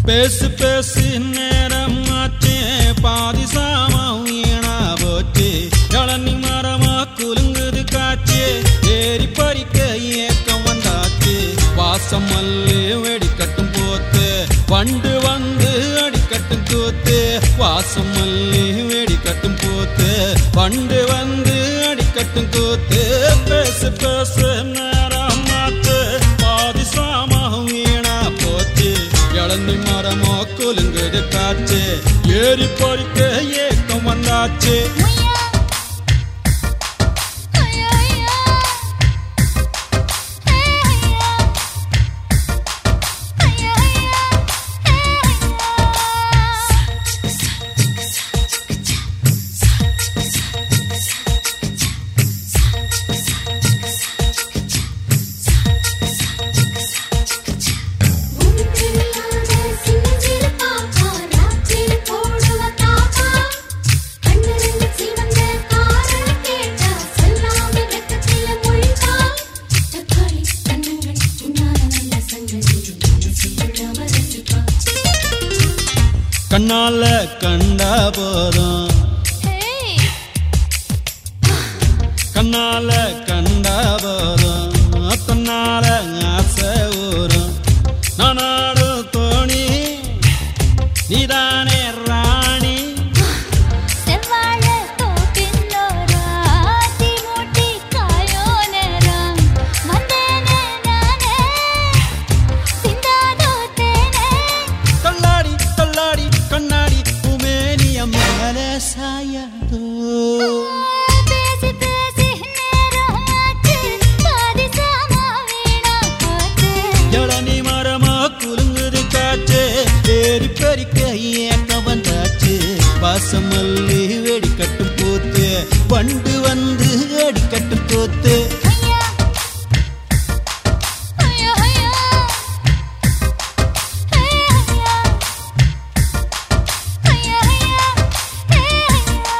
பேசு பேசு நேரம் ஆச்சே பாதி சாமம் வீணா போச்சு இளநி மரமா குலுங்குது காச்சு ஏறி பறிக்க ஏக்கம் வந்தாச்சு வாசம் மல்லு வெடிக்கட்டும் போத்து வண்டு வந்து அடிக்கட்டும் கூத்து வாசம் மல்லி வெடிக்கட்டும் போத்து வண்டு வந்து அடிக்கட்டும் கூத்து பேசு பேசு நேரம் மாத்து பாதி சாமம் வீணா போச்சு இளநி மரமோ குலுங்குது காச்சு ஏறி பறிக்க ஏக்கம் வந்தாச்சு முய்யா ஐயா ஐயா ஹே ஐயா ஐயா ஐயா ஹே உன்னில்லாத சின்னஞ்சிறு பாப்பா ராத்திரி போடுவ தாப்பா கண்ணிரண்டு சிவந்த காரணம் கேட்டா சொல்லாம வெக்கத்தில முழிப்பா தக்காளி கண்ணங்கள் உன்னால நல்ல சங்கதி மனசுக்குள்ளாம ரசிப்பா கண்ணால கண்டா போதும் கண்ணால கண்டா போதும் தன்னால ஆசை ஊறும் நானாடு தோணி நீதானே ராணி செவ்வாழ தோப்பில்லோரா தீமூட்டி காயோ நேரம் வந்தேனே நானே சிந்தாதோ தேனே தள்ளாடி தள்ளாடி கண்ணாடி உமேனியம் மேலே சாயாதோ பேசி பேசி நேரம் ஆச்சு பாதி சாமா வீணா போச்சு இளநி மரமா குலுங்குது காச்சு ஏறி பறிக்க ஏக்க வந்தாச்சு வாசமல்லி வெடிக்கட்டும் போத்து வண்டு வந்து அடிக்கட்டும் போத்து ஐயா ஐயா ஐயா ஹே ஐயா ஐயா ஐயா ஹே ஐயா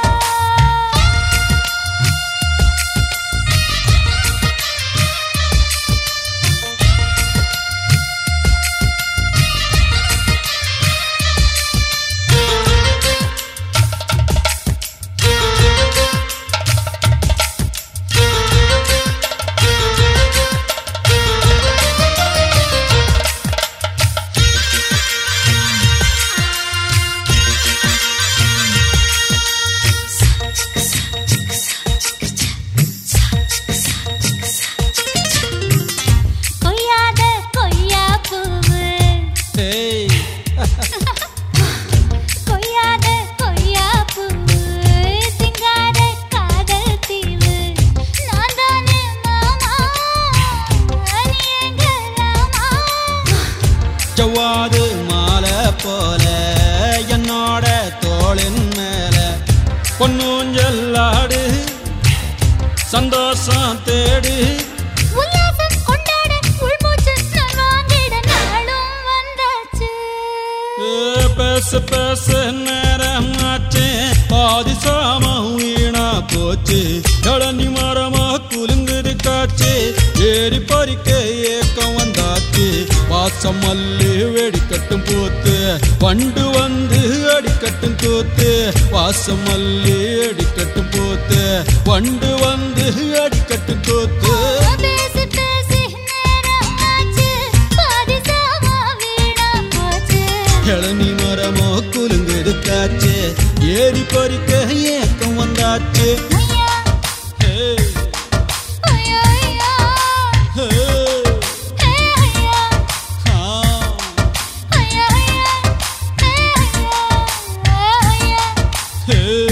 கொய்யாத கொய்யா பூவு ஏய் கொய்யாத கொய்யா பூவு சிங்கார காதல் தீவு நான் தானே மாமா நீ எங்க ராமா ஜவ்வாது மாலை போல என்னோட தோளின் மேல பொன்னூஞ்சல்லாடு சந்தோஷம் தேடு உல்லாசம் கொண்டாட உள்மூச்சு நான் வாங்கிட நாளும் வந்தாச்சு ஏ, பேச பேச நேரம் ஆச்சு பாதி சாமம் வீணா போச்சு இளநி மரமா குலுங்குது காச்சு ஏறி பறிக்க ஏக்கம் வந்தாச்சு வாசம் மல்லி வெடிக்கட்டும் போத்து வண்டு வந்து அடிக்கட்டும் தூத்து வாசம் மல்லி அடிக்கட்டும் போத்து வண்டு வந்து அடிக்கட்டும் தூத்து பேசி பேசி நேரம் ஆச்சு பாதி சாமா வீணா போச்சு இளநி மரமோ குலுங்குது காச்சு ஏறி பறிக்க ஏக்கம் வந்தாச்சு ஐயா ஹே, ஐயா ஐயா ஹே, ஹே ஐயா ஆ. ஐயா ஐயா ஹே ஐயா ஐயா Hey.